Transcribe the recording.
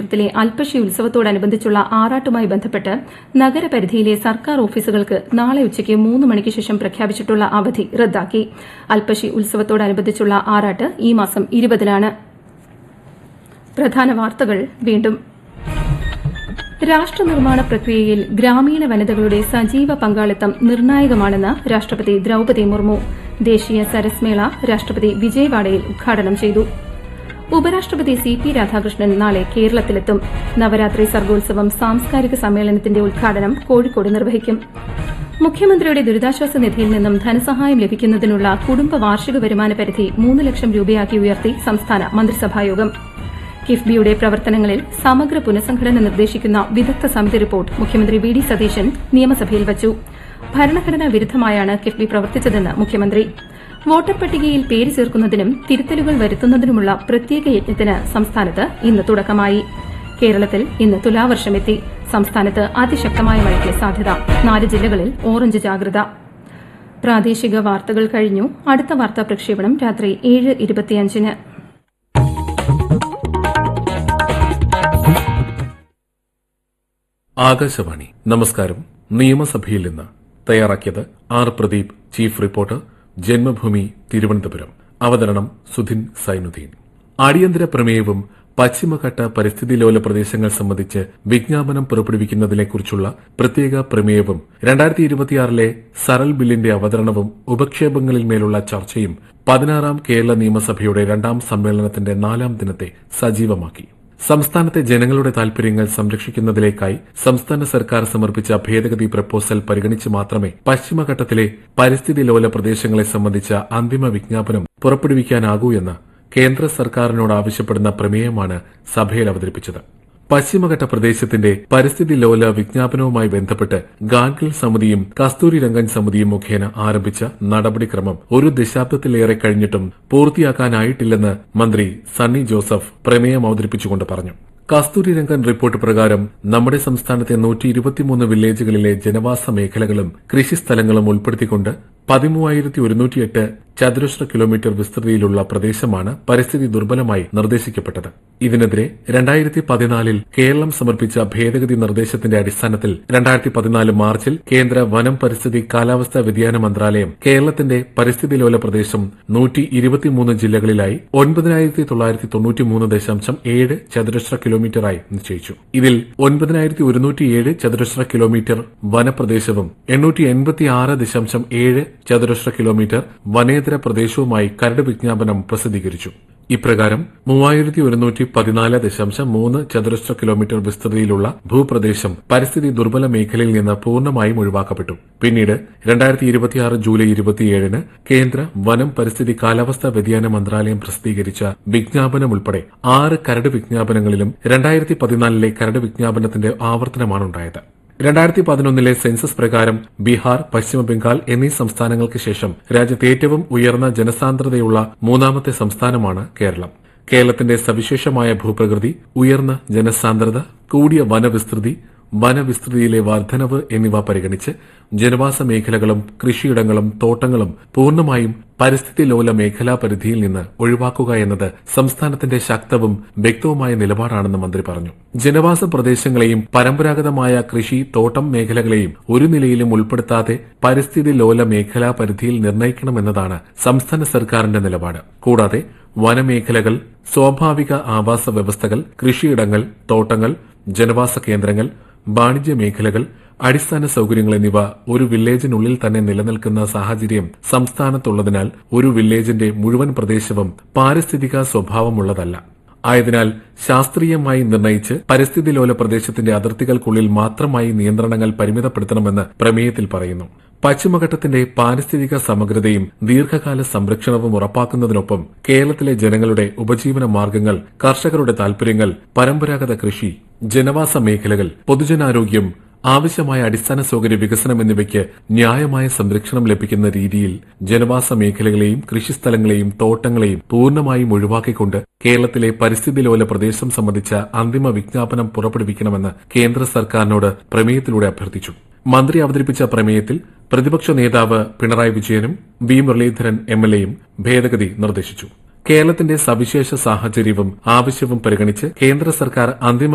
ക്ഷേത്രത്തിലെ അൽപ്പശി ഉത്സവത്തോടനുബന്ധിച്ചുള്ള ആറാട്ടുമായി ബന്ധപ്പെട്ട് നഗരപരിധിയിലെ സർക്കാർ ഓഫീസുകൾക്ക് നാളെ ഉച്ചയ്ക്ക് മൂന്ന് മണിക്ക് ശേഷം പ്രഖ്യാപിച്ചിട്ടുള്ള അവധി റദ്ദാക്കി അൽപ്പശി ഉത്സവത്തോടനുബന്ധിച്ചുള്ള ആറാട്ട് ഈ മാസം ഇരുപതിനാണ് പ്രധാന വാർത്തകൾ വീണ്ടും രാഷ്ട്രനിർമ്മാണ പ്രക്രിയയിൽ ഗ്രാമീണ വനിതകളുടെ സജീവ പങ്കാളിത്തം നിർണായകമാണെന്ന് രാഷ്ട്രപതി ദ്രൌപതി മുർമു ദേശീയ സരസ് മേള രാഷ്ട്രപതി വിജയവാഡയിൽ ഉദ്ഘാടനം ചെയ്തു ഉപരാഷ്ട്രപതി സി പി രാധാകൃഷ്ണൻ നാളെ കേരളത്തിലെത്തും നവരാത്രി സർഗോത്സവം സാംസ്കാരിക സമ്മേളനത്തിന്റെ ഉദ്ഘാടനം കോഴിക്കോട് നിർവഹിക്കും മുഖ്യമന്ത്രിയുടെ ദുരിതാശ്വാസ നിധിയിൽ നിന്നും ധനസഹായം ലഭിക്കുന്നതിനുള്ള കുടുംബ വാർഷിക വരുമാന പരിധി മൂന്ന് ലക്ഷം രൂപയാക്കി ഉയർത്തി സംസ്ഥാന മന്ത്രിസഭായോഗം കിഫ്ബിയുടെ പ്രവർത്തനങ്ങളിൽ സമഗ്ര പുനഃസംഘടന നിർദ്ദേശിക്കുന്ന വിദഗ്ധ സമിതി റിപ്പോർട്ട് മുഖ്യമന്ത്രി വി ഡി സതീശൻ നിയമസഭയിൽ വച്ചു ഭരണഘടനാ വിരുദ്ധമായാണ് കിഫ്ബി പ്രവർത്തിച്ചതെന്ന് മുഖ്യമന്ത്രി വോട്ടർ പട്ടികയിൽ പേര് ചേർക്കുന്നതിനും തിരുത്തലുകൾ വരുത്തുന്നതിനുമുള്ള പ്രത്യേക യജ്ഞത്തിന് സംസ്ഥാനത്ത് ഇന്ന് തുടക്കമായി കേരളത്തിൽ ഇന്ന് തുലാവർഷമെത്തി സംസ്ഥാനത്ത് അതിശക്തമായ മഴയ്ക്ക് സാധ്യത നാല് ജില്ലകളിൽ ഓറഞ്ച് ജാഗ്രത പ്രാദേശിക വാർത്തകൾ കഴിഞ്ഞു അടുത്ത വാർത്താ പ്രക്ഷേപണം രാത്രി ഏഴ് ഇരുപത്തിയഞ്ചിന് ആകാശവാണി നമസ്കാരം നിയമസഭയിൽ നിന്ന് തയ്യാറാക്കിയത് R Pradeep chief reporter Janmabhumi Thiruvananthapuram അവതരണം സുധിൻ സൈനുദ്ദീൻ അടിയന്തര പ്രമേയവും പശ്ചിമഘട്ട പരിസ്ഥിതി ലോല പ്രദേശങ്ങൾ സംബന്ധിച്ച് വിജ്ഞാപനം പുറപ്പെടുവിക്കുന്നതിനെക്കുറിച്ചുള്ള പ്രത്യേക പ്രമേയവും രണ്ടായിരത്തി ഇരുപത്തിയാറിലെ സരൾ ബില്ലിന്റെ അവതരണവും ഉപക്ഷേപങ്ങളിന്മേലുള്ള ചർച്ചയും പതിനാറാം കേരള നിയമസഭയുടെ രണ്ടാം സമ്മേളനത്തിന്റെ നാലാം ദിനത്തെ സജീവമാക്കി സംസ്ഥാനത്തെ ജനങ്ങളുടെ താൽപര്യങ്ങൾ സംരക്ഷിക്കുന്നതിലേക്കായി സംസ്ഥാന സർക്കാർ സമർപ്പിച്ച ഭേദഗതി പ്രപ്പോസൽ പരിഗണിച്ച് മാത്രമേ പശ്ചിമഘട്ടത്തിലെ പരിസ്ഥിതി ലോല പ്രദേശങ്ങളെ സംബന്ധിച്ച അന്തിമ വിജ്ഞാപനം പുറപ്പെടുവിക്കാനാകൂ എന്ന് കേന്ദ്ര സർക്കാരിനോട് ആവശ്യപ്പെടുന്ന പ്രമേയമാണ് സഭയിൽ അവതരിപ്പിച്ചത് പശ്ചിമഘട്ട പ്രദേശത്തിന്റെ പരിസ്ഥിതി ലോല വിജ്ഞാപനവുമായി ബന്ധപ്പെട്ട് ഗാഡ്ഗിൽ സമിതിയും കസ്തൂരി രംഗൻ സമിതിയും മുഖേന ആരംഭിച്ച നടപടിക്രമം ഒരു ദശാബ്ദത്തിലേറെ കഴിഞ്ഞിട്ടും പൂർത്തിയാക്കാനായിട്ടില്ലെന്ന് മന്ത്രി സണ്ണി ജോസഫ് പ്രമേയം അവതരിപ്പിച്ചുകൊണ്ട് പറഞ്ഞു കസ്തൂരി രംഗൻ റിപ്പോർട്ട് പ്രകാരം നമ്മുടെ സംസ്ഥാനത്തെ നൂറ്റി ഇരുപത്തിമൂന്ന് വില്ലേജുകളിലെ ജനവാസ മേഖലകളും കൃഷിസ്ഥലങ്ങളും ഉൾപ്പെടുത്തിക്കൊണ്ട് പതിമൂവായിരത്തി ഒരുന്നൂറ്റിയെട്ട് ചതുരശ്ര കിലോമീറ്റർ വിസ്തൃതിയിലുള്ള പ്രദേശമാണ് പരിസ്ഥിതി ദുർബലമായി നിർദ്ദേശിക്കപ്പെട്ടത് ഇതിനെതിരെ രണ്ടായിരത്തി പതിനാലിൽ കേരളം സമർപ്പിച്ച ഭേദഗതി നിർദ്ദേശത്തിന്റെ അടിസ്ഥാനത്തിൽ രണ്ടായിരത്തി പതിനാല് മാർച്ചിൽ കേന്ദ്ര വനം പരിസ്ഥിതി കാലാവസ്ഥാ വ്യതിയാന മന്ത്രാലയം കേരളത്തിന്റെ പരിസ്ഥിതി ലോല പ്രദേശം നൂറ്റി ഇരുപത്തിമൂന്ന് ജില്ലകളിലായി ഒൻപതിനായിരത്തി തൊള്ളായിരത്തി തൊണ്ണൂറ്റിമൂന്ന് ദശാംശം ഏഴ് ചതുരശ്ര കിലോമീറ്ററായി നിശ്ചയിച്ചു ഇതിൽ ഒൻപതിനായിരത്തി ഒരുന്നൂറ്റിയേഴ് ചതുരശ്ര കിലോമീറ്റർ വനപ്രദേശവും എണ്ണൂറ്റി എൺപത്തിയാറ് ദശാംശം ഏഴ് ചതുരശ്ര കിലോമീറ്റർ വനേതര പ്രദേശവുമായി കരട് വിജ്ഞാപനം പ്രസിദ്ധീകരിച്ചു ഇപ്രകാരം മൂവായിരത്തി ഒരുന്നൂറ്റി പതിനാല് ദശാംശം മൂന്ന് ചതുരശ്ര കിലോമീറ്റർ വിസ്തൃതിയിലുള്ള ഭൂപ്രദേശം പരിസ്ഥിതി ദുർബല മേഖലയിൽ നിന്ന് പൂർണ്ണമായും ഒഴിവാക്കപ്പെട്ടു പിന്നീട് രണ്ടായിരത്തി ഇരുപത്തിയാറ് ജൂലൈ ഇരുപത്തിയേഴിന് കേന്ദ്ര വനം പരിസ്ഥിതി കാലാവസ്ഥാ വ്യതിയാന മന്ത്രാലയം പ്രസിദ്ധീകരിച്ച വിജ്ഞാപനം ഉൾപ്പെടെ ആറ് കരട് വിജ്ഞാപനങ്ങളിലും രണ്ടായിരത്തി പതിനാലിലെ കരട് വിജ്ഞാപനത്തിന്റെ ആവർത്തനമാണുണ്ടായത് രണ്ടായിരത്തി പതിനൊന്നിലെ സെൻസസ് പ്രകാരം ബീഹാർ പശ്ചിമബംഗാൾ എന്നീ സംസ്ഥാനങ്ങൾക്ക് ശേഷം രാജ്യത്ത് ഏറ്റവും ഉയർന്ന ജനസാന്ദ്രതയുള്ള മൂന്നാമത്തെ സംസ്ഥാനമാണ് കേരളം കേരളത്തിന്റെ സവിശേഷമായ ഭൂപ്രകൃതി ഉയർന്ന ജനസാന്ദ്രത കൂടിയ വനവിസ്തൃതി വനവിസ്തൃതിയിലെ വർധനവ് എന്നിവ പരിഗണിച്ച് ജനവാസ മേഖലകളും കൃഷിയിടങ്ങളും തോട്ടങ്ങളും പൂർണ്ണമായും പരിസ്ഥിതി ലോല മേഖലാ പരിധിയിൽ നിന്ന് ഒഴിവാക്കുക എന്നത് സംസ്ഥാനത്തിന്റെ ശക്തവും വ്യക്തവുമായ നിലപാടാണെന്ന് മന്ത്രി പറഞ്ഞു ജനവാസ പ്രദേശങ്ങളെയും പരമ്പരാഗതമായ കൃഷി തോട്ടം മേഖലകളെയും ഒരു നിലയിലും ഉൾപ്പെടുത്താതെ പരിസ്ഥിതി ലോല മേഖലാ പരിധിയിൽ നിർണ്ണയിക്കണമെന്നതാണ് സംസ്ഥാന സർക്കാരിന്റെ നിലപാട് കൂടാതെ വനമേഖലകൾ സ്വാഭാവിക ആവാസ വ്യവസ്ഥകൾ കൃഷിയിടങ്ങൾ തോട്ടങ്ങൾ ജനവാസ കേന്ദ്രങ്ങൾ വാണിജ്യ മേഖലകൾ അടിസ്ഥാന സൌകര്യങ്ങൾ എന്നിവ ഒരു വില്ലേജിനുള്ളിൽ തന്നെ നിലനിൽക്കുന്ന സാഹചര്യം സംസ്ഥാനത്തുള്ളതിനാൽ ഒരു വില്ലേജിന്റെ മുഴുവൻ പ്രദേശവും പാരിസ്ഥിതിക സ്വഭാവമുള്ളതല്ല ആയതിനാൽ ശാസ്ത്രീയമായി നിർണയിച്ച് പരിസ്ഥിതി ലോല പ്രദേശത്തിന്റെ അതിർത്തികൾക്കുള്ളിൽ മാത്രമായി നിയന്ത്രണങ്ങൾ പരിമിതപ്പെടുത്തണമെന്ന് പ്രമേയത്തിൽ പറയുന്നു പശ്ചിമഘട്ടത്തിന്റെ പാരിസ്ഥിതിക സമഗ്രതയും ദീർഘകാല സംരക്ഷണവും ഉറപ്പാക്കുന്നതിനൊപ്പം കേരളത്തിലെ ജനങ്ങളുടെ ഉപജീവന മാർഗങ്ങൾ കർഷകരുടെ താൽപര്യങ്ങൾ പരമ്പരാഗത കൃഷി ജനവാസ മേഖലകൾ പൊതുജനാരോഗ്യം ആവശ്യമായ അടിസ്ഥാന സൌകര്യ വികസനം എന്നിവയ്ക്ക് ന്യായമായ സംരക്ഷണം ലഭിക്കുന്ന രീതിയിൽ ജനവാസ മേഖലകളെയും കൃഷിസ്ഥലങ്ങളെയും തോട്ടങ്ങളെയും പൂർണ്ണമായും ഒഴിവാക്കിക്കൊണ്ട് കേരളത്തിലെ പരിസ്ഥിതി ലോല പ്രദേശം സംബന്ധിച്ച അന്തിമ വിജ്ഞാപനം പുറപ്പെടുവിക്കണമെന്ന് കേന്ദ്ര സർക്കാരിനോട് പ്രമേയത്തിലൂടെ അഭ്യർത്ഥിച്ചു മന്ത്രി അവതരിപ്പിച്ച പ്രമേയത്തിൽ പ്രതിപക്ഷ നേതാവ് പിണറായി വിജയനും വി മുരളീധരൻ എംഎൽഎയും ഭേദഗതി നിർദ്ദേശിച്ചു കേരളത്തിന്റെ സവിശേഷ സാഹചര്യവും ആവശ്യവും പരിഗണിച്ച് കേന്ദ്ര സർക്കാർ അന്തിമ